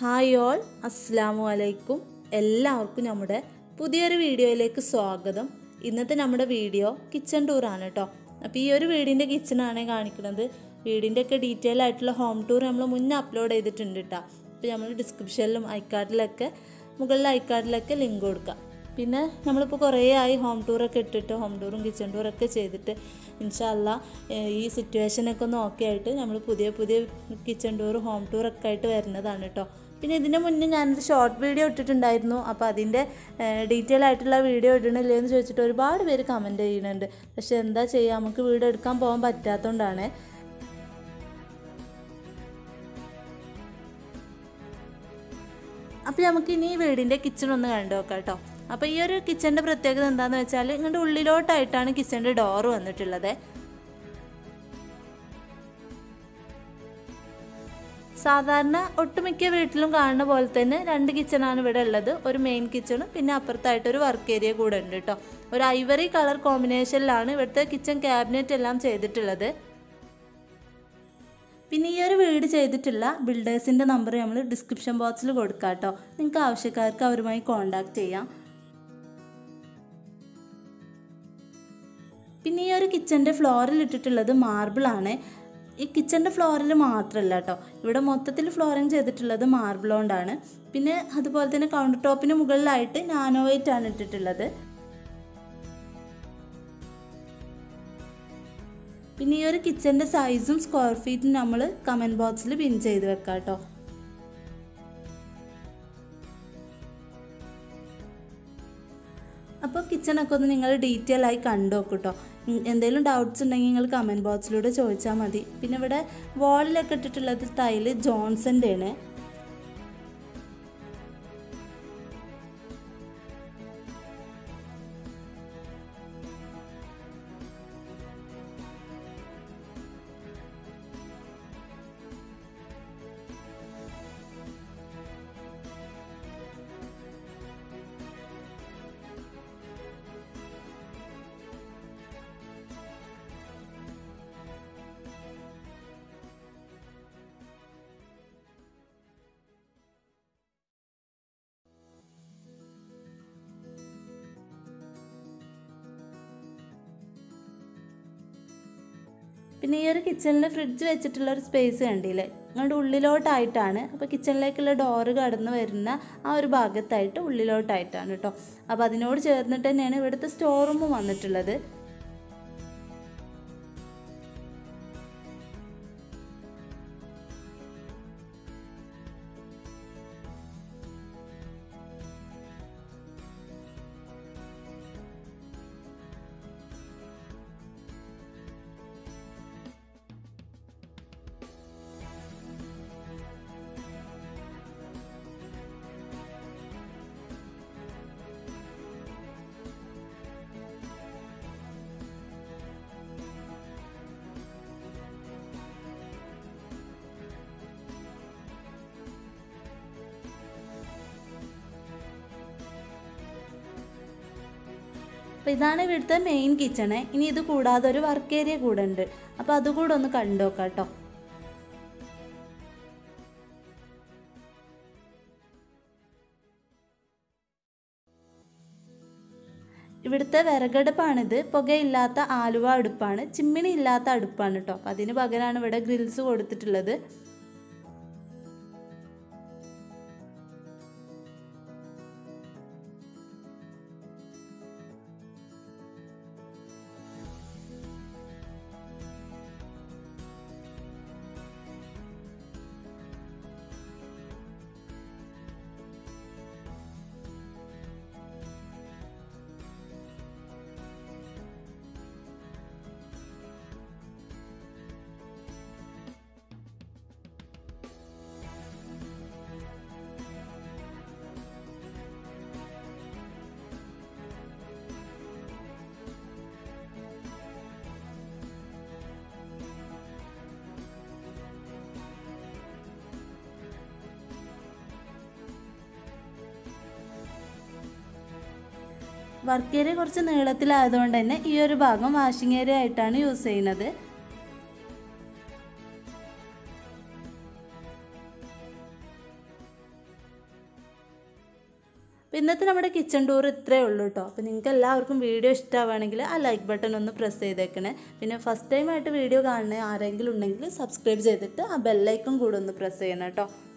hi all അസ്സാമു അലൈക്കും എല്ലാവർക്കും നമ്മുടെ പുതിയൊരു വീഡിയോയിലേക്ക് സ്വാഗതം ഇന്നത്തെ നമ്മുടെ വീഡിയോ കിച്ചൺ ടൂറാണ് കേട്ടോ അപ്പോൾ ഈ ഒരു വീടിൻ്റെ കിച്ചണാണ് കാണിക്കുന്നത് വീടിൻ്റെ ഒക്കെ ഡീറ്റെയിൽ ആയിട്ടുള്ള ഹോം ടൂർ നമ്മൾ മുന്നേ അപ്ലോഡ് ചെയ്തിട്ടുണ്ട് കേട്ടോ അപ്പോൾ നമ്മൾ ഡിസ്ക്രിപ്ഷനിലും ഐക്കാർഡിലൊക്കെ മുകളിൽ ഐക്കാർഡിലൊക്കെ ലിങ്ക് കൊടുക്കാം പിന്നെ നമ്മളിപ്പോൾ കുറേ ആയി ഹോം ടൂറൊക്കെ ഇട്ടിട്ട് ഹോം ടൂറും കിച്ചൺ ടൂറൊക്കെ ചെയ്തിട്ട് ഇൻഷാല്ല ഈ സിറ്റുവേഷനൊക്കെ ഒന്ന് ഓക്കെ ആയിട്ട് നമ്മൾ പുതിയ പുതിയ കിച്ചൺ ടൂർ ഹോം ടൂറൊക്കെ ആയിട്ട് വരുന്നതാണ് കേട്ടോ പിന്നെ ഇതിന് മുന്നേ ഞാനൊരു ഷോർട്ട് വീഡിയോ ഇട്ടിട്ടുണ്ടായിരുന്നു അപ്പോൾ അതിൻ്റെ ഡീറ്റെയിൽ ആയിട്ടുള്ള വീഡിയോ ഇടണില്ലേ എന്ന് ചോദിച്ചിട്ട് ഒരുപാട് പേര് കമൻറ്റ് ചെയ്യുന്നുണ്ട് പക്ഷെ എന്താ ചെയ്യുക നമുക്ക് വീഡിയോ എടുക്കാൻ പോകാൻ പറ്റാത്തതുകൊണ്ടാണ് അപ്പോൾ നമുക്ക് ഇനി ഈ വീടിൻ്റെ കിച്ചൺ ഒന്ന് കണ്ടു നോക്കാം കേട്ടോ അപ്പോൾ ഈ ഒരു കിച്ചൻ്റെ പ്രത്യേകത എന്താണെന്ന് വെച്ചാൽ ഇങ്ങോട്ട് ഉള്ളിലോട്ടായിട്ടാണ് കിച്ചൻ്റെ ഡോറ് വന്നിട്ടുള്ളത് സാധാരണ ഒട്ടുമിക്ക വീട്ടിലും കാണുന്ന പോലെ തന്നെ രണ്ട് കിച്ചണാണ് ഇവിടെ ഉള്ളത് ഒരു മെയിൻ കിച്ചണും പിന്നെ അപ്പുറത്തായിട്ട് ഒരു വർക്ക് ഏരിയ കൂടെ ഉണ്ട് കേട്ടോ ഒരു ഐവറി കളർ കോമ്പിനേഷനിലാണ് ഇവിടുത്തെ കിച്ചൺ ക്യാബിനറ്റ് എല്ലാം ചെയ്തിട്ടുള്ളത് പിന്നെ ഈ ഒരു വീട് ചെയ്തിട്ടുള്ള ബിൽഡേഴ്സിൻ്റെ നമ്പർ നമ്മൾ ഡിസ്ക്രിപ്ഷൻ ബോക്സിൽ കൊടുക്കാം കേട്ടോ നിങ്ങൾക്ക് ആവശ്യക്കാർക്ക് അവരുമായി കോണ്ടാക്ട് ചെയ്യാം പിന്നെ ഈ ഒരു കിച്ചൻ്റെ ഫ്ലോറിൽ ഇട്ടിട്ടുള്ളത് മാർബിളാണ് ഈ കിച്ചൻ്റെ ഫ്ലോറിൽ മാത്രമല്ല കേട്ടോ ഇവിടെ മൊത്തത്തിൽ ഫ്ലോറിങ് ചെയ്തിട്ടുള്ളത് മാർബിൾ കൊണ്ടാണ് പിന്നെ അതുപോലെ തന്നെ കൗണ്ടർ ടോപ്പിന് മുകളിലായിട്ട് നാനോ വൈറ്റ് ആണ് ഇട്ടിട്ടുള്ളത് പിന്നെ ഈ ഒരു കിച്ചൻ്റെ സൈസും സ്ക്വയർ ഫീറ്റും നമ്മൾ കമൻറ്റ് ബോക്സിൽ പിൻ ചെയ്ത് വെക്കാം കേട്ടോ അപ്പോൾ കിച്ചണൊക്കെ ഒന്ന് നിങ്ങൾ ഡീറ്റെയിൽ ആയി കണ്ടു നോക്കും കേട്ടോ എന്തെങ്കിലും ഡൗട്ട്സ് ഉണ്ടെങ്കിൽ നിങ്ങൾ കമൻറ്റ് ബോക്സിലൂടെ ചോദിച്ചാൽ മതി പിന്നെ ഇവിടെ വാളിലൊക്കെ ഇട്ടിട്ടുള്ളത് ടൈല് ജോൺസൻ്റെ ആണ് പിന്നെ ഈ ഒരു കിച്ചണിൽ ഫ്രിഡ്ജ് വെച്ചിട്ടുള്ള ഒരു സ്പേസ് കണ്ടില്ലേ നിങ്ങളുടെ ഉള്ളിലോട്ടായിട്ടാണ് അപ്പോൾ കിച്ചണിലേക്കുള്ള ഡോറ് കടന്ന് വരുന്ന ആ ഒരു ഭാഗത്തായിട്ട് ഉള്ളിലോട്ടായിട്ടാണ് കേട്ടോ അപ്പോൾ അതിനോട് ചേർന്നിട്ട് തന്നെയാണ് ഇവിടുത്തെ സ്റ്റോർ റൂം വന്നിട്ടുള്ളത് അപ്പോൾ ഇതാണ് ഇവിടുത്തെ മെയിൻ കിച്ചണ് ഇനി ഇത് കൂടാതെ ഒരു വർക്ക് ഏരിയ കൂടെ ഉണ്ട് അപ്പോൾ അതുകൂടെ ഒന്ന് കണ്ടു നോക്കാം കേട്ടോ ഇവിടുത്തെ വിറകടുപ്പാണിത് പുകയില്ലാത്ത ആലുവ അടുപ്പാണ് ചിമ്മിണി ഇല്ലാത്ത അടുപ്പാണ് കേട്ടോ അപ്പം അതിന് പകരമാണ് ഇവിടെ ഗ്രിൽസ് കൊടുത്തിട്ടുള്ളത് വർക്ക് ഏരിയ കുറച്ച് നീളത്തിലായതുകൊണ്ട് തന്നെ ഈ ഒരു ഭാഗം വാഷിംഗ് ഏരിയ ആയിട്ടാണ് യൂസ് ചെയ്യുന്നത് അപ്പോൾ ഇന്നത്തെ നമ്മുടെ കിച്ചൺ ടൂർ ഇത്രയേ ഉള്ളൂ കേട്ടോ അപ്പോൾ നിങ്ങൾക്ക് എല്ലാവർക്കും വീഡിയോ ഇഷ്ടമാവുകയാണെങ്കിൽ ആ ലൈക്ക് ബട്ടൺ ഒന്ന് പ്രസ് ചെയ്തേക്കണേ പിന്നെ ഫസ്റ്റ് ടൈം ആയിട്ട് വീഡിയോ കാണുന്ന ആരെങ്കിലും ഉണ്ടെങ്കിൽ സബ്സ്ക്രൈബ് ചെയ്തിട്ട് ആ ബെല്ലൈക്കൺ കൂടെ ഒന്ന് പ്രസ് ചെയ്യണം കേട്ടോ